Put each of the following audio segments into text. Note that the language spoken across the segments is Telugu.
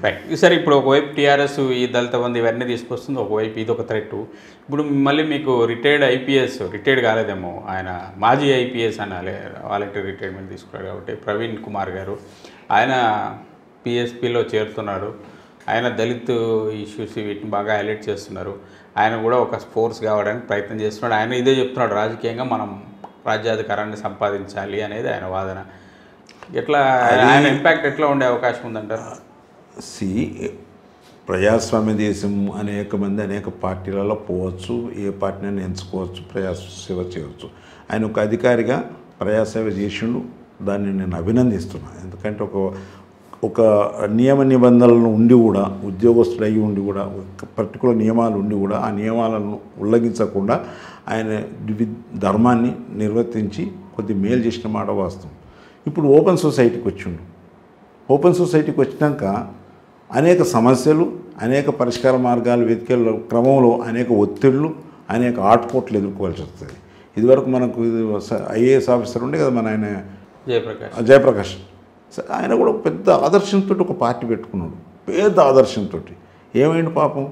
రైట్ సరే ఇప్పుడు ఒకవైపు టీఆర్ఎస్ ఈ దళిత బంధు ఇవన్నీ తీసుకొస్తుంది ఒకవైపు ఇది ఒక థ్రెట్ ఇప్పుడు మళ్ళీ మీకు రిటైర్డ్ ఐపీఎస్ రిటైర్డ్ కాలేదేమో ఆయన మాజీ ఐపీఎస్ అనాలి వాలంటీర్ రిటైర్మెంట్ తీసుకున్నాడు కాబట్టి ప్రవీణ్ కుమార్ గారు ఆయన పిఎస్పిలో చేరుతున్నారు ఆయన దళిత్ ఇష్యూస్ వీటిని బాగా హైలైట్ చేస్తున్నారు ఆయన కూడా ఒక ఫోర్స్ కావడానికి ప్రయత్నం చేస్తున్నాడు ఆయన ఇదే చెప్తున్నాడు రాజకీయంగా మనం రాజ్యాధికారాన్ని సంపాదించాలి అనేది ఆయన వాదన ఎట్లా ఆయన ఇంపాక్ట్ ఎట్లా ఉండే అవకాశం ఉందంటారు సి ప్రజాస్వామ్య దేశం అనేక మంది అనేక పార్టీలలో పోవచ్చు ఏ పార్టీని ఎంచుకోవచ్చు ప్రజాసేవ చేయవచ్చు ఆయన ఒక అధికారిగా ప్రజాసేవ చేసిండు దాన్ని నేను అభినందిస్తున్నాను ఎందుకంటే ఒక ఒక నియమ నిబంధనలను ఉండి కూడా ఉద్యోగస్తులు అయ్యి ఉండి కూడా ఒక పర్టికులర్ నియమాలు ఉండి కూడా ఆ నియమాలను ఉల్లంఘించకుండా ఆయన వి- ధర్మాన్ని నిర్వర్తించి కొద్ది మేలు చేసిన మాట వాస్తవం ఇప్పుడు ఓపెన్ సొసైటీకి వచ్చిండు ఓపెన్ సొసైటీకి వచ్చినాక అనేక సమస్యలు అనేక పరిష్కార మార్గాలు వెతికే క్రమంలో అనేక ఒత్తిళ్ళు అనేక ఆటుపోట్లు ఎదుర్కోవాల్సి వస్తుంది ఇదివరకు మనకు ఐఏఎస్ ఆఫీసర్ ఉండే కదా మన ఆయన జయప్రకాష్ జయప్రకాష్ స- ఆయన కూడా ఒక పెద్ద ఆదర్శంతో ఒక పార్టీ పెట్టుకున్నాడు పెద్ద ఆదర్శంతో ఏమైంది పాపం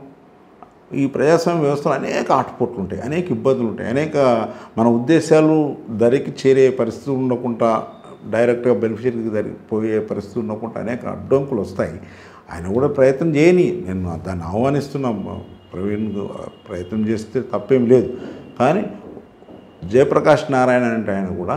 ఈ ప్రజాస్వామ్య వ్యవస్థలో అనేక ఆటుపోట్లు ఉంటాయి అనేక ఇబ్బందులు ఉంటాయి అనేక మన ఉద్దేశాలు ధరికి చేరే పరిస్థితి ఉండకుండా డైరెక్ట్గా బెనిఫిషరీకి దరి పోయే పరిస్థితి ఉండకుండా అనేక అడ్డంకులు వస్తాయి ఆయన కూడా ప్రయత్నం చేయని నేను దాన్ని ఆహ్వానిస్తున్నా ప్రవీణ్ ప్రయత్నం చేస్తే తప్పేం లేదు కానీ జయప్రకాష్ నారాయణ అంటే ఆయన కూడా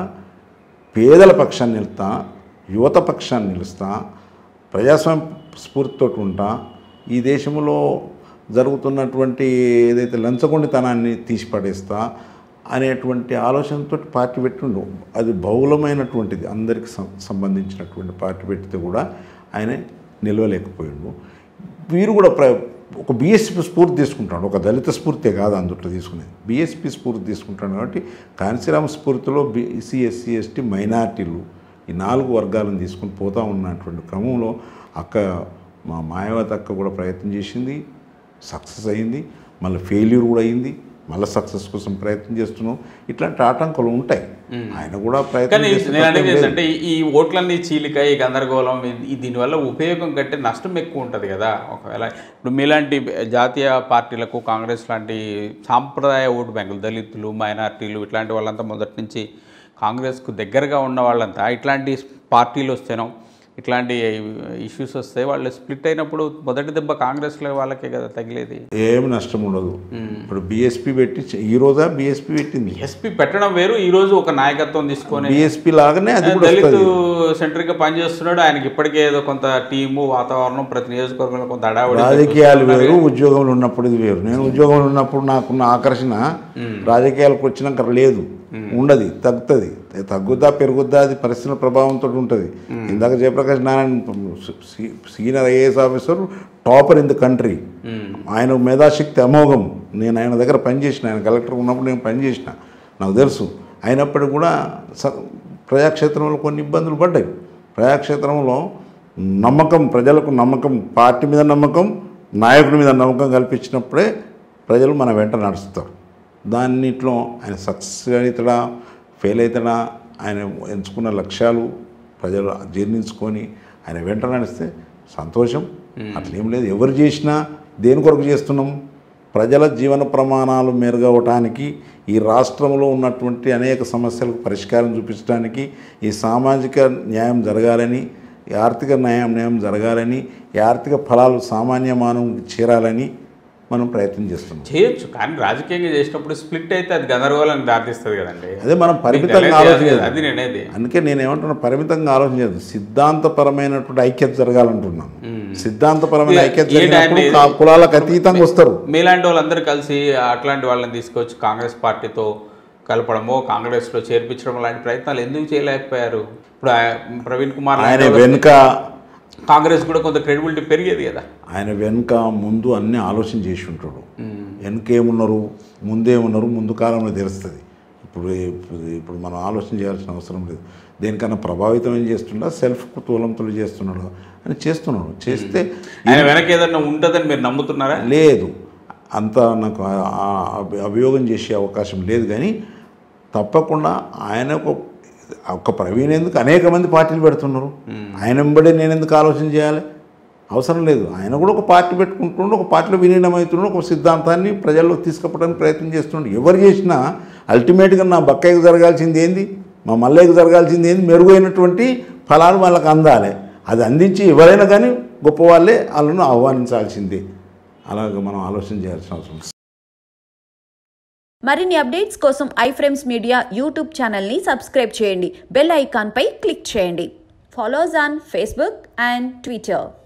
పేదల పక్షాన్ని నిలుస్తా యువత పక్షాన్ని నిలుస్తా ప్రజాస్వామ్య స్ఫూర్తితో ఉంటా ఈ దేశంలో జరుగుతున్నటువంటి ఏదైతే లంచగొండితనాన్ని తీసి పడేస్తా అనేటువంటి ఆలోచనతో పార్టీ పెట్టిండు అది బహుళమైనటువంటిది అందరికి సం- సంబంధించినటువంటి పార్టీ పెడితే కూడా ఆయన నిలవలేకపోయిండు వీరు కూడా ప్ర ఒక బీఎస్పీ స్ఫూర్తి తీసుకుంటాడు ఒక దళిత స్ఫూర్తే కాదు అందుట్లో తీసుకునేది బీఎస్పీ స్ఫూర్తి తీసుకుంటాడు కాబట్టి కాంశీరామ స్ఫూర్తిలో బీసీ ఎస్సీ ఎస్టీ మైనార్టీలు ఈ నాలుగు వర్గాలను తీసుకుని పోతా ఉన్నటువంటి క్రమంలో అక్క మా మాయావతి అక్క కూడా ప్రయత్నం చేసింది సక్సెస్ అయింది మళ్ళీ ఫెయిల్యూర్ కూడా అయింది మళ్ళీ సక్సెస్ కోసం ప్రయత్నం చేస్తున్నాం ఇట్లాంటి ఆటంకాలు ఉంటాయి ఆయన కూడా ప్రయత్నం కానీ చేస్తే నేను అనేది తప్పేం లేదు. ఏంటంటే ఈ- ఈ ఓట్లన్నీ చీలిక ఈ గందరగోళం ఈ- ఈ దీనివల్ల ఉపయోగం కంటే నష్టం ఎక్కువ ఉంటుంది కదా ఒకవేళ ఇప్పుడు మీలాంటి జాతీయ పార్టీలకు కాంగ్రెస్ లాంటి సాంప్రదాయ ఓటు బ్యాంకులు దళితులు మైనార్టీలు ఇట్లాంటి వాళ్ళంతా మొదటి నుంచి కాంగ్రెస్కు దగ్గరగా ఉన్న వాళ్ళంతా ఇట్లాంటి పార్టీలు వస్తేనో ఇట్లాంటి ఇష్యూస్ వస్తే వాళ్ళు స్ప్లిట్ అయినప్పుడు మొదటి దెబ్బ కాంగ్రెస్లో వాళ్ళకే కదా తగిలేది ఏమి నష్టం ఉండదు ఇప్పుడు బీఎస్పీ పెట్టి ఈ రోజా బీఎస్పీ పెట్టింది ఎస్పీ పెట్టడం వేరు ఈ రోజు ఒక నాయకత్వం తీసుకొని బీఎస్పీ లాగానే అది కూడా దళిత్ వస్తుంది సెంట్రిక్ గా పనిచేస్తున్నాడు ఆయనకి ఇప్పటికే ఏదో కొంత టీము వాతావరణం ప్రతి నియోజకవర్గంలో కొంత హడావుడి రాజకీయాలు వేరు ఉద్యోగంలో ఉన్నప్పుడు ఇది వేరు నేను ఉద్యోగంలో ఉన్నప్పుడు నాకున్న ఆకర్షణ రాజకీయాలకు వచ్చినాక లేదు ఉండదు తగ్గుతుంది తగ్గుద్దా పెరుగుద్దా అది పరిస్థితుల ప్రభావంతో ఉంటుంది ఇందాక జయప్రకాష్ నారాయణ సీ- senior IAS officer topper in the country um. ఆయన మేధాశక్తి అమోఘం నేను ఆయన దగ్గర పనిచేసిన ఆయన కలెక్టర్ ఉన్నప్పుడు నేను పనిచేసిన నాకు తెలుసు అయినప్పటికీ కూడా స- ప్రజాక్షేత్రంలో కొన్ని ఇబ్బందులు పడ్డాయి ప్రజాక్షేత్రంలో నమ్మకం ప్రజలకు నమ్మకం పార్టీ మీద నమ్మకం నాయకుడి మీద నమ్మకం కల్పించినప్పుడే ప్రజలు మన వెంట నడుస్తారు దాన్నిట్లో ఆయన సక్సెస్ అవుతాడా ఫెయిల్ అవుతాడా ఆయన ఎంచుకున్న లక్ష్యాలు ప్రజలు జీర్ణించుకొని ఆయన వెంట నడిస్తే సంతోషం అట్లేం లేదు ఎవరు చేసినా దేని కొరకు చేస్తున్నాం ప్రజల జీవన ప్రమాణాలు మెరుగవటానికి ఈ రాష్ట్రంలో ఉన్నటువంటి అనేక సమస్యలకు పరిష్కారం చూపించడానికి ఈ సామాజిక న్యాయం జరగాలని ఈ ఆర్థిక న్యాయం న్యాయం జరగాలని ఈ ఆర్థిక ఫలాలు సామాన్య మానవం చేరాలని మనం ప్రయత్నం చేస్తున్నాం చేయొచ్చు కానీ రాజకీయంగా చేసినప్పుడు స్ప్లిట్ అయితే అది గందరగోళానికి దారితీస్తుంది కదండి అదే మనం పరిమితంగా తెలియదు ఆలోచన అది- అది నేనేది అందుకే నేను ఏమంటున్నా పరిమితంగా ఆలోచన చేయదు సిద్ధాంతపరమైనటువంటి ఐక్యత జరగాలంటున్నాను సిద్ధాంతపరమైన ఐక్యత ఏంటి జరిగినప్పుడు ఆయన కా- కులాలకు అతీతంగా వస్తారు మీలాంటి వాళ్ళందరూ కలిసి అట్లాంటి వాళ్ళని తీసుకొచ్చి కాంగ్రెస్ పార్టీతో కలపడమో కాంగ్రెస్లో చేర్పించడం లాంటి ప్రయత్నాలు ఎందుకు చేయలేకపోయారు ఇప్పుడు ఆ- ప్రవీణ్ కుమార్ ఆయన లాంటి వాళ్ళు వెనుక కాంగ్రెస్ కూడా కొంత క్రెడిబిలిటీ పెరిగేది కదా ఆయన వెనుక ముందు అన్ని ఆలోచన చేసి ఉంటాడు వెనుకేమున్నారు ముందేమున్నారు ముందు కాలంలో తెలుస్తుంది ఇప్పుడు ఇప్పుడు ఇప్పుడు మనం ఆలోచన చేయాల్సిన అవసరం లేదు దేనికన్నా ప్రభావితం ఏం చేస్తున్నా సెల్ఫ్ కుతూహలంతో చేస్తున్నాడు అని చేస్తున్నాడు చేస్తే ఆయన వెనక ఏదన్నా ఉంటుందని మీరు నమ్ముతున్నారా లేదు అంత నాకు ఆ- ఆ- అభి- అభియోగం చేసే అవకాశం లేదు కానీ తప్పకుండా ఆయన ఒక ఒక ప్రవీణ్ ఎందుకు అనేక మంది పార్టీలు పెడుతున్నారు ఆయన వెంబడే నేను ఎందుకు ఆలోచన చేయాలి అవసరం లేదు ఆయన కూడా ఒక పార్టీ పెట్టుకుంటుండు ఒక పార్టీలో విలీనమవుతుండు ఒక సిద్ధాంతాన్ని ప్రజల్లో తీసుకుపోవడానికి ప్రయత్నం చేస్తుండు ఎవరు చేసినా అల్టిమేట్గా నా బక్కయ్యకు జరగాల్సింది ఏంది మా మల్లయ్యకు జరగాల్సింది ఏంది మెరుగైనటువంటి ఫలాలు వాళ్ళకి అందాలి అది అందించి ఎవరైనా కానీ గొప్ప వాళ్ళే వాళ్ళను ఆహ్వానించాల్సిందే అలాగే మనం ఆలోచన చేయాల్సిన అవసరం ఉంది. మరిన్ని అప్డేట్స్ కోసం ఐఫ్రేమ్స్ మీడియా యూట్యూబ్ ఛానల్ని సబ్స్క్రైబ్ చేయండి బెల్ ఐకాన్పై క్లిక్ చేయండి follows on Facebook and Twitter